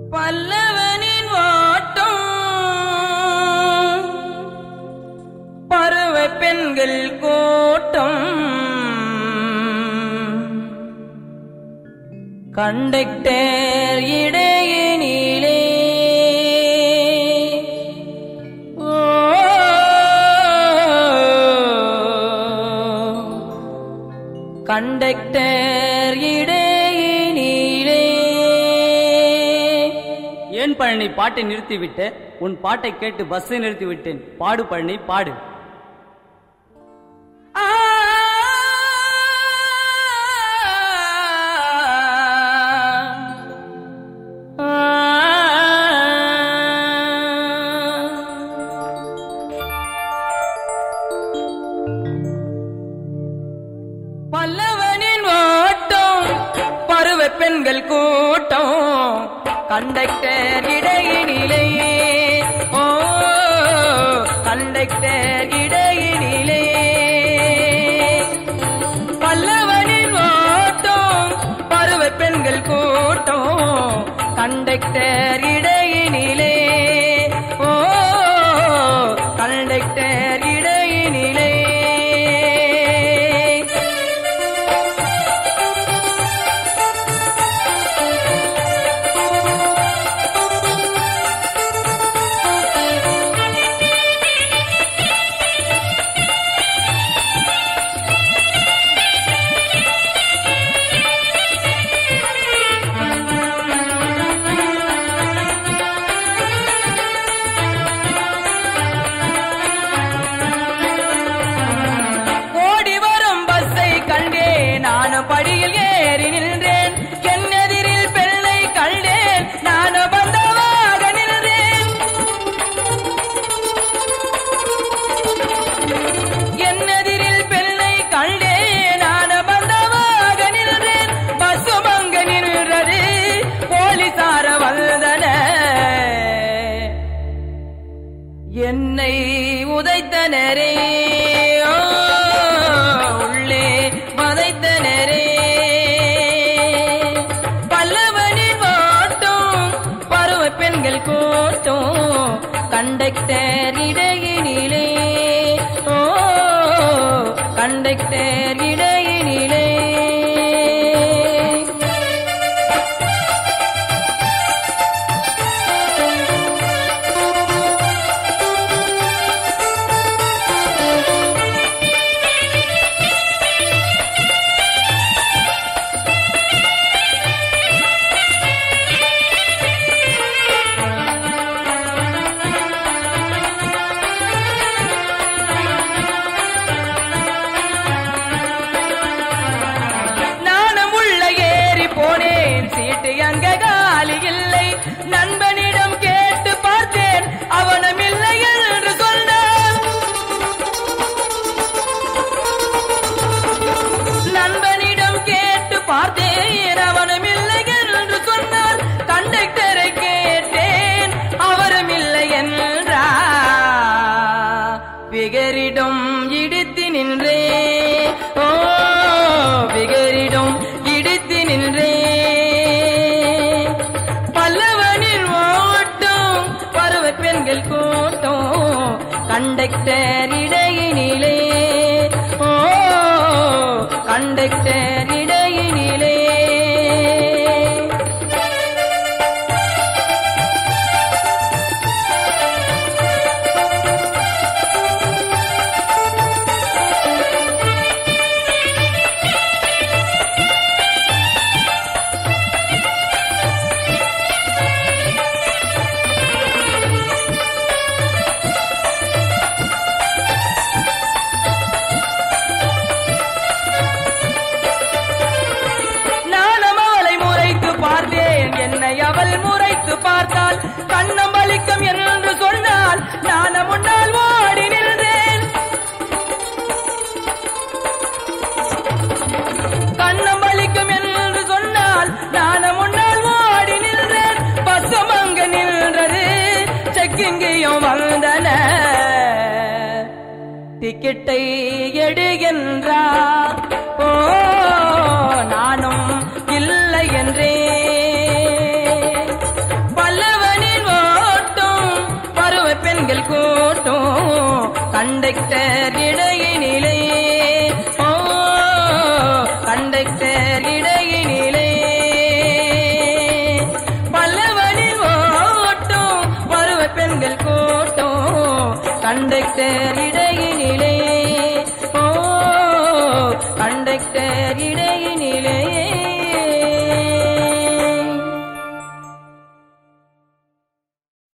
பல்லவனின் வாட்டம் பருவ பெண்கள் கூட்டம் கண்டக்டர் இடையினிலே ஓ கண்டக்டர் இடையினிலே ஏன் பழனி பாட்டை நிறுத்திவிட்ட உன் பாட்டை கேட்டு பஸ்ஸை நிறுத்தி விட்டேன் பாடு பழனி பாடு ஆ பல்லவனின் ஓட்டம் பருவ பெண்கள் கூட்டம் கண்டக்டர் இடையினிலே ஓ கண்டக்டர் இடையினிலே பல்லவனின் ஓட்டம் பருவ பெண்கள் கூட்டம் கண்டக்டர் இடையினிலே ஓ கண்டக்டர் இடையினிலே ஓடி வரும் பஸ்ஸை கண்டேன் நானும் படியில் ஏறி நின்றேன் என்னெதிரில் பெண்ணை கண்டேன் நானும் பந்தவாக நின்றேன் என்னெதிரில் பெண்ணை கண்டேன் நானும் பந்தவாக நின்றேன் பஸ்ஸும் அங்க நின்றது போலீசார வந்தன என்னை உதைத்தனரே ஓ, உள்ளே வதைத்தனரே பல்லவனின் வாட்டம் பருவ பெண்கள் கூட்டம் கண்டக்டர் இடையினிலே ஓ கண்டக்டர் இடையினிலே நானும் உள்ள ஏறி போனேன் சீட்டு அங்க காலி இல்லை நண்பனிடம் கேட்டு பார்த்தேன் அவனும் இல்லை என்று சொன்னான் நண்பனிடம் கேட்டு பார்த்தேன் அவனும் இல்லை என்று சொன்னான் கண்டக்டரை கேட்டேன் அவரும் இல்லை என்றார் விகரிடம் இடித்து நின்றே ஓ விகரிடம் இடித்து நின்றே பல்லவனின் ஓட்டம் பருவ பெண்கள் கூட்டம் கண்டக்டர் இடையினிலே ஓ கண்டக்டர் இடையினிலே நானும் அவளை முறைத்து பார்த்தேன் என்னை அவள் முறைத்து பார்த்தால் கண்ணம் வலிக்கும் என்று சொன்னால் நானும் முன்னால் ஓடி நின்றேன் கண்ணம் வலிக்கும் என்று சொன்னால் நானும் முன்னால் ஓடி நின்றேன் பஸ்ஸும் அங்கு நின்றது செக்கிங்கையும் வந்தன டிக்கெட்டை எடுகின்றார் ஓ நானும் இல்லை என்றே கண்டக்டர் இடையினிலே ஓ கண்டக்டர் இடையினிலே பல்லவனில் ஓட்டும் பருவ பெண்கள் கூட்டம் கண்டக்டர் இடையினிலே ஓ கண்டக்டர் இடையினிலே